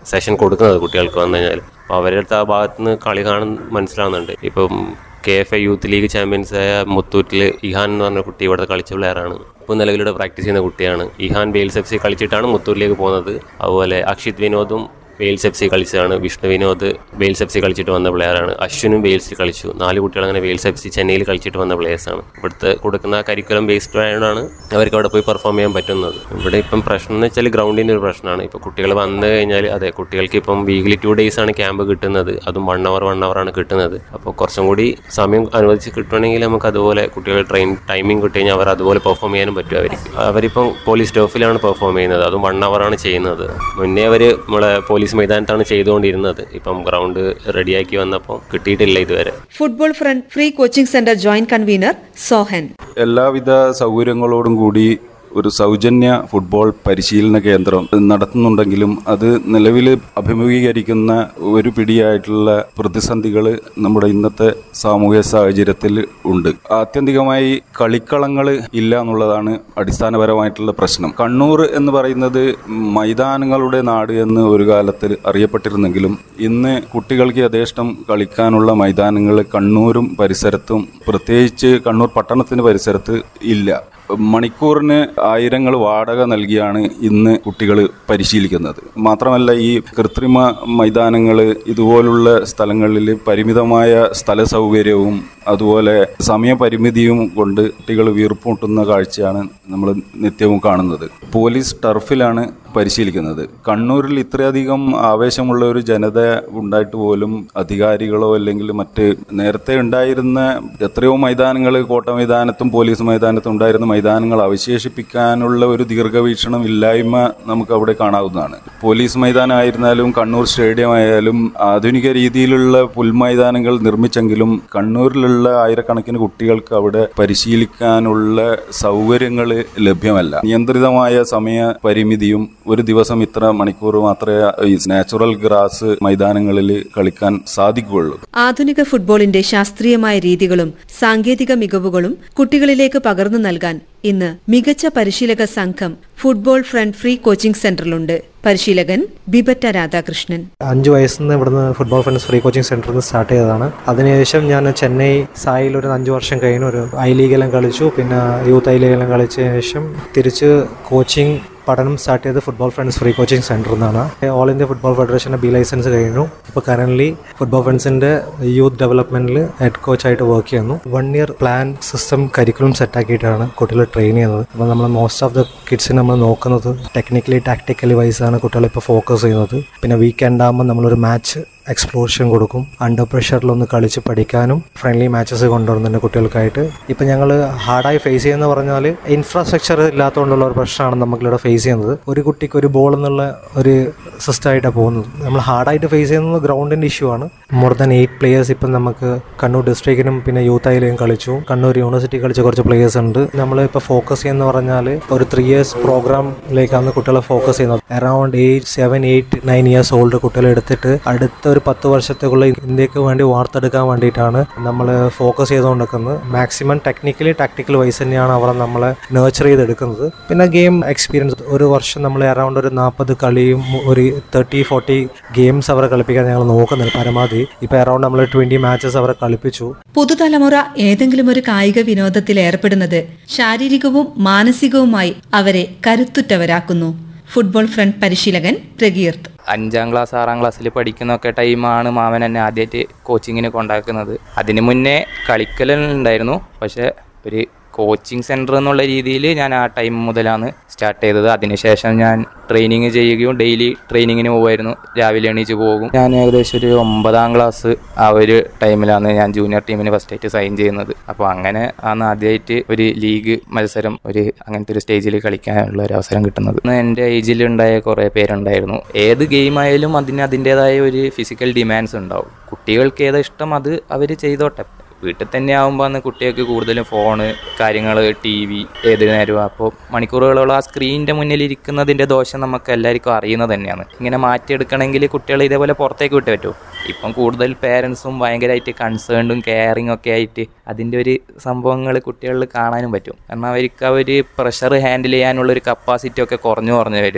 session കൊടുക്കുന്നത് കുട്ടികൾക്ക് വന്നു കഴിഞ്ഞാൽ അപ്പോൾ അവരുടെ അടുത്ത് ആ ഭാഗത്ത് നിന്ന് കളി കാണാൻ മനസ്സിലാവുന്നുണ്ട് ഇപ്പം K F A youth league champions ആയ മുത്തൂറ്റിൽ ഇഹാൻ എന്ന് പറഞ്ഞ കുട്ടി ഇവിടെ കളിച്ച പ്ലെയറാണ് ഇപ്പോൾ നിലവിലൂടെ പ്രാക്ടീസ് ചെയ്യുന്ന കുട്ടിയാണ് ഇഹാൻ വെയിൽസ് എഫ് സി കളിച്ചിട്ടാണ് മുത്തൂരിലേക്ക് പോകുന്നത് അതുപോലെ അക്ഷിത് വിനോദും വെയിൽസ് എഫ് സി കളിച്ചതാണ് Vishnu Vinod Wales F C കളിച്ചിട്ട് വന്ന പ്ലെയറാണ് അശ്വിനും വെയിൽസിൽ കളിച്ചു നാല് കുട്ടികൾ അങ്ങനെ വെയിൽസ് എഫ് സി ചെന്നൈയിൽ കളിച്ചിട്ട് വന്ന പ്ലേയേഴ്സാണ് ഇവിടുത്തെ കൊടുക്കുന്ന കരിക്കുലം ബേസ്ഡ് ആയതുകൊണ്ടാണ് അവർക്ക് അവിടെ പോയി പെർഫോം ചെയ്യാൻ പറ്റുന്നത് ഇവിടെ ഇപ്പം പ്രശ്നം എന്ന് വെച്ചാൽ ഗ്രൗണ്ടിൻ്റെ ഒരു പ്രശ്നമാണ് ഇപ്പോൾ കുട്ടികൾ വന്നു കഴിഞ്ഞാൽ അതെ കുട്ടികൾക്ക് ഇപ്പം വീക്ക്ലി ടു ഡേയ്സ് ആണ് ക്യാമ്പ് കിട്ടുന്നത് അതും വൺ അവർ വൺ അവർ ആണ് കിട്ടുന്നത് അപ്പോൾ കുറച്ചും കൂടി സമയം അനുവദിച്ച് കിട്ടുവാണെങ്കിൽ നമുക്ക് അതുപോലെ കുട്ടികൾ ട്രെയിൻ ടൈമിംഗ് കിട്ടി കഴിഞ്ഞാൽ അവർ അതുപോലെ പെർഫോം ചെയ്യാനും പറ്റും അവർക്ക് അവരിപ്പം പോലീസ് സ്റ്റോഫിലാണ് പെർഫോം ചെയ്യുന്നത് അതും വൺ അവർ ആണ് ചെയ്യുന്നത് മുന്നേ അവർ നമ്മളെ പോലീസ് മൈതാനത്താണ് ചെയ്തുകൊണ്ടിരുന്നത് ഇപ്പം ഗ്രൗണ്ട് റെഡിയാക്കി വന്നപ്പോൾ കിട്ടിയിട്ടില്ല ഇതുവരെ football front free coaching centre joint convener Sohan എല്ലാവിധ സൗകര്യങ്ങളോടും കൂടി ഒരു സൗജന്യ ഫുട്ബോൾ പരിശീലന കേന്ദ്രം നടത്തുന്നുണ്ടെങ്കിലും അത് നിലവിൽ അഭിമുഖീകരിക്കുന്ന ഒരു പിടിയായിട്ടുള്ള പ്രതിസന്ധികൾ നമ്മുടെ ഇന്നത്തെ സാമൂഹ്യ സാഹചര്യത്തിൽ ഉണ്ട് ആത്യന്തികമായി കളിക്കളങ്ങൾ ഇല്ല എന്നുള്ളതാണ് അടിസ്ഥാനപരമായിട്ടുള്ള പ്രശ്നം കണ്ണൂർ എന്ന് പറയുന്നത് മൈതാനങ്ങളുടെ നാട് എന്ന് ഒരു കാലത്തിൽ അറിയപ്പെട്ടിരുന്നെങ്കിലും ഇന്ന് കുട്ടികൾക്ക് യഥേഷ്ടം കളിക്കാനുള്ള മൈതാനങ്ങൾ കണ്ണൂരും പരിസരത്തും പ്രത്യേകിച്ച് കണ്ണൂർ പട്ടണത്തിന് പരിസരത്ത് ഇല്ല മണിക്കൂറിന് ആയിരങ്ങൾ വാടക നൽകിയാണ് ഇന്ന് കുട്ടികൾ പരിശീലിക്കുന്നത് മാത്രമല്ല ഈ കൃത്രിമ മൈതാനങ്ങൾ ഇതുപോലുള്ള സ്ഥലങ്ങളിൽ പരിമിതമായ സ്ഥല സൗകര്യവും അതുപോലെ സമയപരിമിതിയും കൊണ്ട് കുട്ടികൾ വീർപ്പൂട്ടുന്ന കാഴ്ചയാണ് നമ്മൾ നിത്യവും കാണുന്നത് പോലീസ് ടർഫിലാണ് പരിശീലിക്കുന്നത് കണ്ണൂരിൽ ഇത്രയധികം ആവേശമുള്ള ഒരു ജനത ഉണ്ടായിട്ട് പോലും അധികാരികളോ അല്ലെങ്കിൽ മറ്റ് നേരത്തെ ഉണ്ടായിരുന്ന എത്രയോ മൈതാനങ്ങൾ കോട്ട മൈതാനത്തും പോലീസ് മൈതാനത്തും ഉണ്ടായിരുന്ന മൈതാനങ്ങൾ അവശേഷിപ്പിക്കാനുള്ള ഒരു ദീർഘവീക്ഷണം ഇല്ലായ്മ നമുക്ക് അവിടെ കാണാവുന്നതാണ് പോലീസ് മൈതാനമായിരുന്നാലും കണ്ണൂർ സ്റ്റേഡിയം ആയാലും ആധുനിക രീതിയിലുള്ള പുൽമൈതാനങ്ങൾ നിർമ്മിച്ചെങ്കിലും കണ്ണൂരിലുള്ള ആയിരക്കണക്കിന് കുട്ടികൾക്ക് അവിടെ പരിശീലിക്കാനുള്ള സൗകര്യങ്ങൾ ലഭ്യമല്ല നിയന്ത്രിതമായ സമയ പരിമിതിയും ഒരു ദിവസം ഇത്ര മണിക്കൂർ മാത്രമേ ഈ നാച്ചുറൽ ഗ്രാസ് മൈതാനങ്ങളിൽ കളിക്കാൻ സാധിക്കുകയുള്ളൂ ആധുനിക ഫുട്ബോളിന്റെ ശാസ്ത്രീയമായ രീതികളും സാങ്കേതിക മികവുകളും കുട്ടികളിലേക്ക് പകർന്നു നൽകാൻ ഇന്ന് മികച്ച പരിശീലക സംഘം ഫുട്ബോൾ ഫ്രണ്ട് ഫ്രീ കോച്ചിംഗ് സെന്ററിലുണ്ട് പരിശീലകൻ ബിബറ്റ രാധാകൃഷ്ണൻ അഞ്ച് വയസ്സിൽ നിന്ന് ഇവിടുന്ന് ഫുട്ബോൾ ഫ്രണ്ട്സ് ഫ്രീ കോച്ചിങ് സെന്ററിൽ നിന്ന് സ്റ്റാർട്ട് ചെയ്തതാണ് അതിനുശേഷം ഞാൻ ചെന്നൈ സായിൽ ഒരു അഞ്ച് വർഷം കഴിഞ്ഞു ഒരു ഐ ലീഗെല്ലാം കളിച്ചു പിന്നെ യൂത്ത് ഐ ലീഗെല്ലാം കളിച്ചതിന് ശേഷം തിരിച്ച് കോച്ചിങ് പഠനം സ്റ്റാർട്ട് ചെയ്ത് ഫുട്ബോൾ ഫ്രണ്ട്സ് ഫ്രീ കോച്ചിങ് സെന്ററിൽ നിന്നാണ് ഓൾ ഇന്ത്യ ഫുട്ബോൾ ഫെഡറേഷൻ്റെ ബി ലൈസൻസ് കഴിഞ്ഞു ഇപ്പോൾ കറൻ്റ്ലി ഫുട്ബോൾ ഫ്രണ്ട്സിൻ്റെ യൂത്ത് ഡെവലപ്മെൻറ്റിൽ ഹെഡ് കോച്ചായിട്ട് വർക്ക് ചെയ്യുന്നു one year plan system curriculum സെറ്റാക്കിയിട്ടാണ് കുട്ടികളെ ട്രെയിൻ ചെയ്യുന്നത് അപ്പോൾ നമ്മൾ മോസ്റ്റ് ഓഫ് ദ കിഡ്സിനെ നമ്മൾ നോക്കുന്നത് ടെക്നിക്കലി ടാക്ടിക്കലി വൈസാണ് കുട്ടികളെ ഇപ്പോൾ ഫോക്കസ് ചെയ്യുന്നത് പിന്നെ വീക്കെൻഡ് ആകുമ്പോൾ നമ്മളൊരു മാച്ച് എക്സ്പ്ലോഷൻ കൊടുക്കും അണ്ടർ പ്രഷറിലൊന്ന് കളിച്ച് പഠിക്കാനും ഫ്രണ്ട്ലി മാച്ചസ് കൊണ്ടുവരുന്നുണ്ട് കുട്ടികൾക്കായിട്ട് ഇപ്പം ഞങ്ങൾ ഹാർഡായി ഫേസ് ചെയ്യുന്ന പറഞ്ഞാൽ ഇൻഫ്രാസ്ട്രക്ചർ ഇല്ലാത്തതുകൊണ്ടുള്ള ഒരു പ്രശ്നമാണ് നമുക്കിവിടെ ഫേസ് ചെയ്യുന്നത് ഒരു കുട്ടിക്ക് ഒരു ബോൾ എന്നുള്ള ഒരു സിസ്റ്റമായിട്ടാണ് പോകുന്നത് നമ്മൾ ഹാർഡായിട്ട് ഫേസ് ചെയ്യുന്നത് ഗ്രൗണ്ടിൻ്റെ ഇഷ്യൂ ആണ് മോർ ദാൻ എയ്റ്റ് പ്ലേയേഴ്സ് ഇപ്പം നമുക്ക് കണ്ണൂർ ഡിസ്ട്രിക്റ്റിനും പിന്നെ യൂത്ത് ഐയിലും കളിച്ചു കണ്ണൂർ യൂണിവേഴ്സിറ്റി കളിച്ച കുറച്ച് പ്ലേയേഴ്സ് ഉണ്ട് നമ്മൾ ഇപ്പോൾ ഫോക്കസ് ചെയ്യുന്ന പറഞ്ഞാൽ ഒരു ത്രീ ഇയേഴ്സ് പ്രോഗ്രാമിലേക്കാണ് കുട്ടികളെ ഫോക്കസ് ചെയ്യുന്നത് around eight seven eight nine years old കുട്ടികളെ എടുത്തിട്ട് അടുത്ത ഒരു പത്ത് വർഷത്തേക്കുള്ള ഇന്ത്യക്ക് വേണ്ടി വാർത്തെടുക്കാൻ വേണ്ടിയിട്ടാണ് നമ്മൾ ഫോക്കസ് ചെയ്തുകൊണ്ടിരിക്കുന്നത് മാക്സിമം ടെക്നിക്കലി ടാക്ടിക്കൽ വൈസ് തന്നെയാണ് അവർ നമ്മളെ നേർച്ചർ ചെയ്തെടുക്കുന്നത് പിന്നെ ഗെയിം എക്സ്പീരിയൻസ് ഒരു വർഷം നമ്മൾ അറൗണ്ട് ഒരു നാൽപ്പത് കളിയും ഒരു തേർട്ടി ഫോർട്ടി ഗെയിംസ് അവരെ കളിപ്പിക്കാൻ ഞങ്ങൾ നോക്കുന്നുണ്ട് പരമാവധി ഇപ്പോൾ അറൗണ്ട് നമ്മൾ ട്വൻറ്റി മാച്ചസ് അവരെ കളിപ്പിച്ചു പുതുതലമുറ ഏതെങ്കിലും ഒരു കായിക വിനോദത്തിൽ ഏർപ്പെടുന്നത് ശാരീരികവും മാനസികവുമായി അവരെ കരുത്തുറ്റവരാക്കുന്നു ഫുട്ബോൾ ഫ്രണ്ട് പരിശീലകൻ പ്രകീർത്ത് അഞ്ചാം ക്ലാസ് ആറാം ക്ലാസ്സിൽ പഠിക്കുന്നൊക്കെ ടൈമാണ് മാമൻ എന്നെ ആദ്യമായിട്ട് കോച്ചിങ്ങിന് കൊണ്ടാക്കുന്നത് അതിന് മുന്നേ കളിക്കലുണ്ടായിരുന്നു പക്ഷേ ഒരു കോച്ചിങ് സെൻറ്റർ എന്നുള്ള രീതിയിൽ ഞാൻ ആ ടൈം മുതലാണ് സ്റ്റാർട്ട് ചെയ്തത് അതിനുശേഷം ഞാൻ ട്രെയിനിങ് ചെയ്യുകയും ഡെയിലി ട്രെയിനിങ്ങിന് പോകുമായിരുന്നു രാവിലെ എണീച്ച് പോകും ഞാൻ ഏകദേശം ഒരു ഒമ്പതാം ക്ലാസ് ആ ഒരു ടൈമിലാണ് ഞാൻ ജൂനിയർ ടീമിന് ഫസ്റ്റ് ആയിട്ട് സൈൻ ചെയ്യുന്നത് അപ്പോൾ അങ്ങനെ ആണ് ആദ്യമായിട്ട് ഒരു ലീഗ് മത്സരം ഒരു അങ്ങനത്തെ ഒരു സ്റ്റേജിൽ കളിക്കാനുള്ള ഒരു അവസരം കിട്ടുന്നത് ഇന്ന് എൻ്റെ ഏജിൽ ഉണ്ടായ കുറേ പേരുണ്ടായിരുന്നു ഏത് ഗെയിം ആയാലും അതിന് അതിൻ്റെതായ ഒരു ഫിസിക്കൽ ഡിമാൻഡ്സ് ഉണ്ടാവും കുട്ടികൾക്ക് ഏതാ ഇഷ്ടം അത് അവർ ചെയ്തോട്ടെ വീട്ടിൽ തന്നെ ആകുമ്പോൾ അന്ന് കുട്ടികൾക്ക് കൂടുതലും ഫോണ് കാര്യങ്ങൾ ടി വി ഏത് നേരവും അപ്പോൾ മണിക്കൂറുകളോളം ആ സ്ക്രീനിൻ്റെ മുന്നിൽ ഇരിക്കുന്നതിൻ്റെ ദോഷം നമുക്ക് എല്ലാവർക്കും അറിയുന്നത് തന്നെയാണ് ഇങ്ങനെ മാറ്റിയെടുക്കണമെങ്കിൽ കുട്ടികളെ ഇതേപോലെ പുറത്തേക്ക് വിട്ട് പറ്റുമോ ഇപ്പം കൂടുതൽ പേരൻസും ഭയങ്കരമായിട്ട് കൺസേൺഡും കെയറിങ് ഒക്കെ ആയിട്ട് അതിൻ്റെ ഒരു സംഭവങ്ങൾ കുട്ടികളിൽ കാണാനും പറ്റും കാരണം അവർക്ക് ആ ഒരു പ്രഷർ ഹാൻഡിൽ ചെയ്യാനുള്ള ഒരു കപ്പാസിറ്റി ഒക്കെ കുറഞ്ഞു കുറഞ്ഞു വരുമായിരുന്നു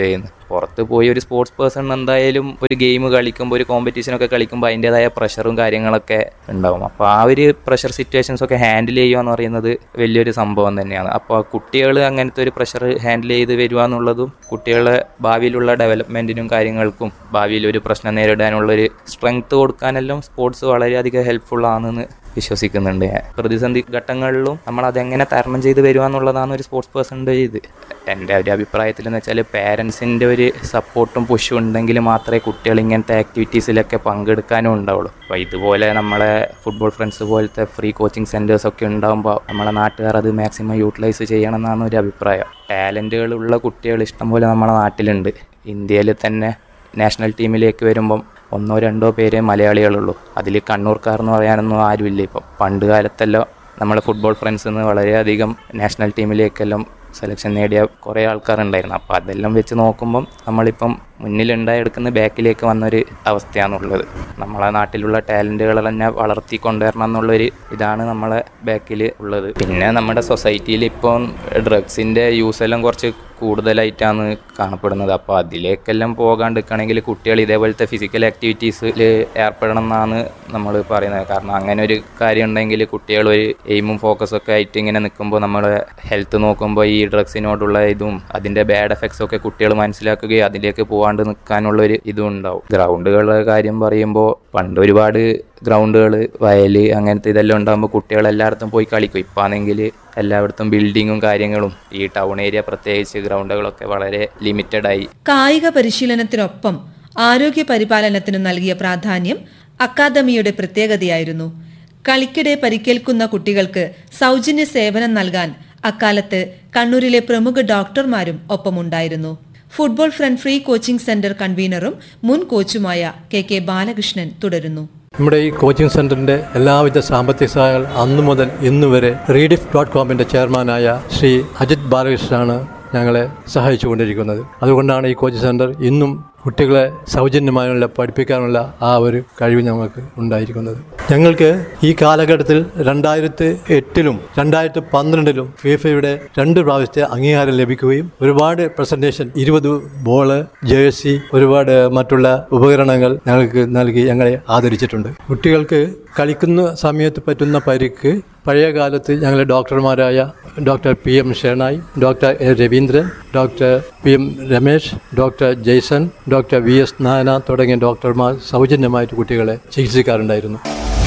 പുറത്ത് പോയി ഒരു സ്പോർട്സ് പേഴ്സൺ എന്തായാലും ഒരു ഗെയിം കളിക്കുമ്പോൾ ഒരു കോമ്പറ്റീഷനൊക്കെ കളിക്കുമ്പോൾ അതിൻ്റെതായ പ്രഷറും കാര്യങ്ങളൊക്കെ ഉണ്ടാവും അപ്പോൾ ആ ഒരു പ്രഷർ സിറ്റുവേഷൻസ് ഒക്കെ ഹാൻഡിൽ ചെയ്യുക എന്ന് പറയുന്നത് വലിയൊരു സംഭവം തന്നെയാണ് അപ്പോൾ കുട്ടികൾ അങ്ങനത്തെ ഒരു പ്രഷർ ഹാൻഡിൽ ചെയ്ത് വരിക എന്നുള്ളതും കുട്ടികളെ ഭാവിയിലുള്ള ഡെവലപ്മെൻറ്റിനും കാര്യങ്ങൾക്കും ഭാവിയിൽ ഒരു പ്രശ്നം നേരിടാനുള്ള ഒരു സ്ട്രെങ്ത് കൊടുക്കാനെല്ലാം സ്പോർട്സ് വളരെയധികം ഹെൽപ്ഫുൾ ആണെന്ന് വിശ്വസിക്കുന്നുണ്ട് ഞാൻ പ്രതിസന്ധി ഘട്ടങ്ങളിലും നമ്മൾ അതെങ്ങനെ തരണം ചെയ്ത് വരിക എന്നുള്ളതാണ് ഒരു സ്പോർട്സ് പേഴ്സണിൻ്റെ ഇത് എൻ്റെ ഒരു അഭിപ്രായത്തിൽ എന്ന് വെച്ചാൽ പേരൻസിൻ്റെ ഒരു സപ്പോർട്ടും പുഷും ഉണ്ടെങ്കിൽ മാത്രമേ കുട്ടികൾ ഇങ്ങനത്തെ ആക്ടിവിറ്റീസിലൊക്കെ പങ്കെടുക്കാനും ഉണ്ടാവുള്ളൂ അപ്പോൾ ഇതുപോലെ നമ്മളെ ഫുട്ബോൾ ഫ്രണ്ട്സ് പോലത്തെ ഫ്രീ കോച്ചിങ് സെൻറ്റേഴ്സ് ഒക്കെ ഉണ്ടാകുമ്പോൾ നമ്മളെ നാട്ടുകാർ അത് മാക്സിമം യൂട്ടിലൈസ് ചെയ്യണം എന്നാണ് ഒരു അഭിപ്രായം ടാലൻറ്റുകളുള്ള കുട്ടികൾ ഇഷ്ടംപോലെ നമ്മുടെ നാട്ടിലുണ്ട് ഇന്ത്യയിൽ തന്നെ നാഷണൽ ടീമിലേക്ക് വരുമ്പം ഒന്നോ രണ്ടോ പേരേ മലയാളികളുള്ളൂ അതിൽ കണ്ണൂർക്കാർ എന്ന് പറയാനൊന്നും ആരുമില്ല ഇപ്പം പണ്ട് കാലത്തെല്ലാം നമ്മളെ ഫുട്ബോൾ ഫ്രണ്ട്സ് നിന്ന് വളരെയധികം നാഷണൽ ടീമിലേക്കെല്ലാം സെലക്ഷൻ നേടിയ കുറേ ആൾക്കാരുണ്ടായിരുന്നു അപ്പോൾ അതെല്ലാം വെച്ച് നോക്കുമ്പം നമ്മളിപ്പം മുന്നിലുണ്ടായെടുക്കുന്ന ബാക്കിലേക്ക് വന്നൊരു അവസ്ഥയാണുള്ളത് നമ്മളെ നാട്ടിലുള്ള ടാലൻറ്റുകൾ തന്നെ വളർത്തി കൊണ്ടുവരണം എന്നുള്ളൊരു ഇതാണ് നമ്മളെ ബാക്കിൽ ഉള്ളത് പിന്നെ നമ്മുടെ സൊസൈറ്റിയിൽ ഇപ്പം ഡ്രഗ്സിൻ്റെ യൂസ് എല്ലാം കുറച്ച് കൂടുതലായിട്ടാണ് കാണപ്പെടുന്നത് അപ്പോൾ അതിലേക്കെല്ലാം പോകാണ്ടിരിക്കണമെങ്കിൽ കുട്ടികൾ ഇതേപോലത്തെ ഫിസിക്കൽ ആക്ടിവിറ്റീസിൽ ഏർപ്പെടണം എന്നാണ് നമ്മൾ പറയുന്നത് കാരണം അങ്ങനെ ഒരു കാര്യം ഉണ്ടെങ്കിൽ കുട്ടികൾ ഒരു എയിമും ഫോക്കസും ഒക്കെ ആയിട്ട് ഇങ്ങനെ നിൽക്കുമ്പോൾ നമ്മൾ ഹെൽത്ത് നോക്കുമ്പോൾ ഈ ഡ്രഗ്സിനോടുള്ള ഇതും അതിൻ്റെ ബാഡ് എഫക്ട്സ് ഒക്കെ കുട്ടികൾ മനസ്സിലാക്കുകയും അതിലേക്ക് പോകാണ്ട് നിൽക്കാനുള്ള ഒരു ഇതും ഉണ്ടാവും ഗ്രൗണ്ടുകളുടെ കാര്യം പറയുമ്പോൾ പണ്ട് ഒരുപാട് ഗ്രൗണ്ടുകൾ വയൽ അങ്ങനത്തെ ഇതെല്ലാം ഉണ്ടാകുമ്പോൾ കുട്ടികൾ എല്ലായിടത്തും പോയി കളിക്കും ഇപ്പം ആണെങ്കിൽ എല്ലായിടത്തും ബിൽഡിങ്ങും കാര്യങ്ങളും ഈ ടൗൺ ഏരിയ പ്രത്യേകിച്ച് ഗ്രൗണ്ടുകളൊക്കെ വളരെ ലിമിറ്റഡ് ആയി കായിക പരിശീലനത്തിനൊപ്പം ആരോഗ്യ പരിപാലനത്തിനും നൽകിയ പ്രാധാന്യം അക്കാദമിയുടെ പ്രത്യേകതയായിരുന്നു കളിക്കിടെ പരിക്കേൽക്കുന്ന കുട്ടികൾക്ക് സൗജന്യ സേവനം നൽകാൻ അക്കാലത്ത് കണ്ണൂരിലെ പ്രമുഖ ഡോക്ടർമാരും ഒപ്പമുണ്ടായിരുന്നു football front free coaching centre കൺവീനറും മുൻ കോച്ചുമായ കെ കെ ബാലകൃഷ്ണൻ തുടരുന്നു നമ്മുടെ ഈ കോച്ചിങ് സെൻറ്ററിൻ്റെ എല്ലാവിധ സാമ്പത്തിക സഹായങ്ങൾ അന്നു മുതൽ ഇന്ന് വരെ റീഡിഫ് ഡോട്ട് കോമിൻ്റെ ചെയർമാനായ ശ്രീ അജിത് ബാലകൃഷ്ണനാണ് ഞങ്ങളെ സഹായിച്ചുകൊണ്ടിരിക്കുന്നത് അതുകൊണ്ടാണ് ഈ കോച്ചിങ് സെൻറ്റർ ഇന്നും കുട്ടികളെ സൗജന്യമായുള്ള പഠിപ്പിക്കാനുള്ള ആ ഒരു കഴിവ് ഞങ്ങൾക്ക് ഉണ്ടായിരിക്കുന്നത് ഞങ്ങൾക്ക് ഈ കാലഘട്ടത്തിൽ രണ്ടായിരത്തി എട്ടിലും രണ്ടായിരത്തി പന്ത്രണ്ടിലും ഫിഫയുടെ രണ്ട് പ്രാവശ്യത്തെ അംഗീകാരം ലഭിക്കുകയും ഒരുപാട് പ്രസന്റേഷൻ ഇരുപത് ബോള് ജേഴ്സി ഒരുപാട് മറ്റുള്ള ഉപകരണങ്ങൾ ഞങ്ങൾക്ക് നൽകി ഞങ്ങളെ ആദരിച്ചിട്ടുണ്ട് കുട്ടികൾക്ക് കളിക്കുന്ന സമയത്ത് പറ്റുന്ന പരിക്ക് പഴയ കാലത്ത് ഞങ്ങളെ ഡോക്ടർമാരായ doctor P M Shenoy doctor A Raveendran doctor P M Ramesh doctor Jaison doctor V S Nayana തുടങ്ങിയ ഡോക്ടർമാർ സൗജന്യമായിട്ട് കുട്ടികളെ ചികിത്സിക്കാറുണ്ടായിരുന്നു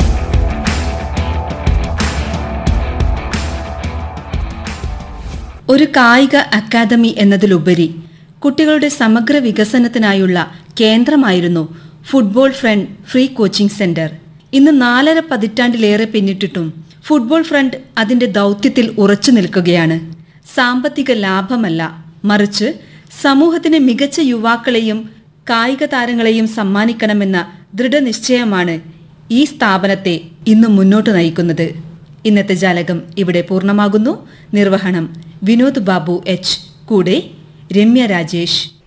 ഒരു കായിക അക്കാദമി എന്നതിലുപരി കുട്ടികളുടെ സമഗ്ര വികസനത്തിനായുള്ള കേന്ദ്രമായിരുന്നു football front free coaching centre ഇന്ന് നാലര പതിറ്റാണ്ടിലേറെ പിന്നിട്ടിട്ടും ഫുട്ബോൾ ഫ്രണ്ട് അതിന്റെ ദൗത്യത്തിൽ ഉറച്ചു നിൽക്കുകയാണ് സാമ്പത്തിക ലാഭമല്ല മറിച്ച് സമൂഹത്തിന് മികച്ച യുവാക്കളെയും കായിക താരങ്ങളെയും സമ്മാനിക്കണമെന്ന ദൃഢനിശ്ചയമാണ് ഈ സ്ഥാപനത്തെ ഇന്ന് മുന്നോട്ട് നയിക്കുന്നത് ഇന്നത്തെ ജാലകം ഇവിടെ പൂർണ്ണമാകുന്നു നിർവഹണം വിനോദ് ബാബു എച്ച് കൂടെ രമ്യ രാജേഷ്